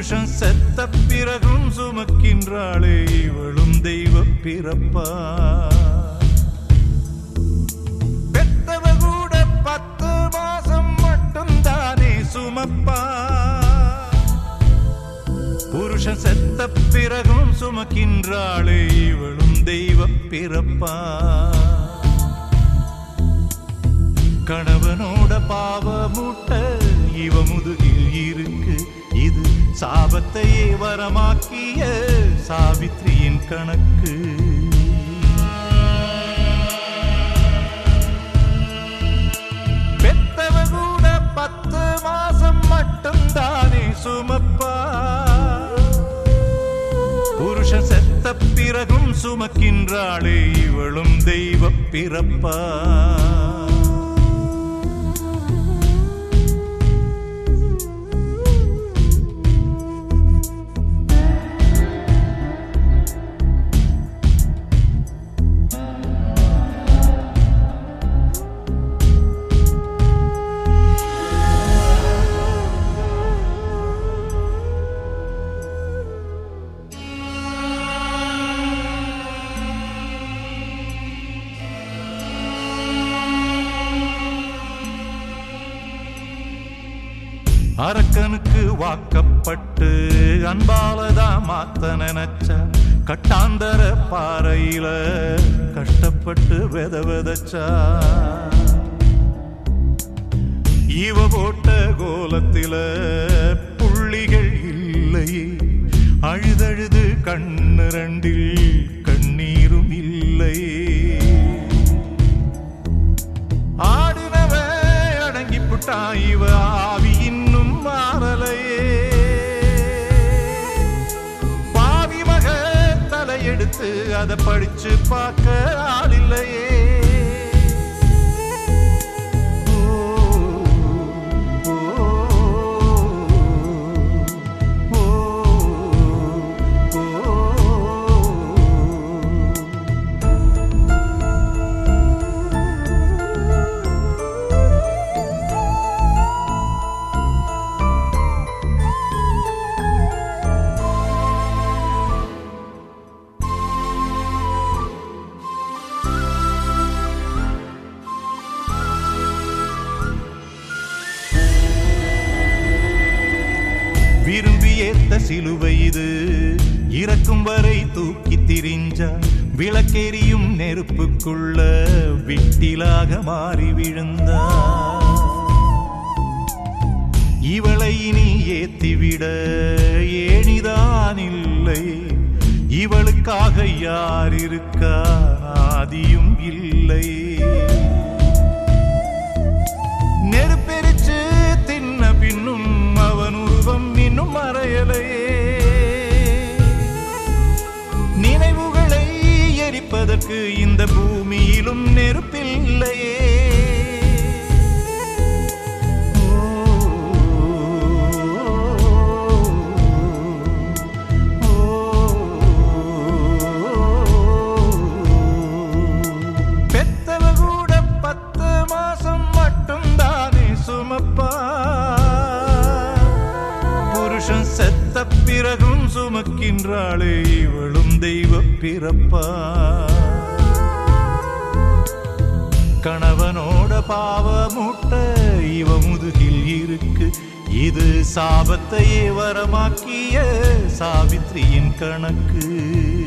புருஷன் செத்த பிறகும் சுமக்கின்றாளே இவளும் தெய்வ பிறப்பா பெத்தவ கூட பத்து மாசம் மட்டும் தானே சுமப்பா புருஷன் செத்த பிறகும் சுமக்கின்றாளே இவளும் தெய்வ பிறப்பா கணவனோட பாவ மூட்ட இவ முதுகில் இருக்கு இது சாபத்தையே வரமாக்கிய சாவித்ரியின் கணக்கு பெத்தவ கூட பத்து மாசம் மட்டும் தானே சுமப்பா புருஷன் செத்த பிறகும் சுமக்கின்றாளே இவளும் தெய்வ பிறப்பா அரக்கனுக்கு வாக்கப்பட்டு அன்பாலதான் மாத்த நினைச்ச கட்டாந்தர பாறையில கஷ்டப்பட்டு வெத வெதச்சா இவ போட்ட கோலத்தில புள்ளிகள் இல்லையே அழுதழுது கண்ணு ரெண்டில் கண்ணீரும் இல்லையே ஆடினவன் அடங்கி புட்டான் இவ ஆவி இன்னும் மாறலையே பாவி மக தலையெடுத்து அதை படிச்சு பார்க்க ஆள் இல்லையே ஓ, ஓ, ஓ, ஓ. விரும்பி ஏத்த சிலுவை இது இறக்கும் வரை தூக்கி திரிஞ்சா விளக்கெரியும் நெருப்புக்குள்ள விட்டிலாக மாறி விழுந்தா இவளை இனி ஏத்திவிட ஏனிதான் இல்லை இவளுக்காக யார் இருக்கா ஆதியும் இல்லை நெருப்பெரிச்சு தின்ன பின்னும் அவன் உருவம் இன்னும் மறையலையே நினைவுகளை எரிப்பதற்கு இந்த பூமியிலும் நெருப்பில்லையே பெத்தவ கூட பத்து மாசம் மட்டும் தானே சுமப்பா புருஷன் செத்த பிறகும் சுமக்கின்றாளே இவளும் தெய்வ பிறப்பா கணவனோட பாவ மூட்ட இவ முதுகில் இருக்கு இது சாபத்தையே வரமாக்கிய சாவித்ரியின் கணக்கு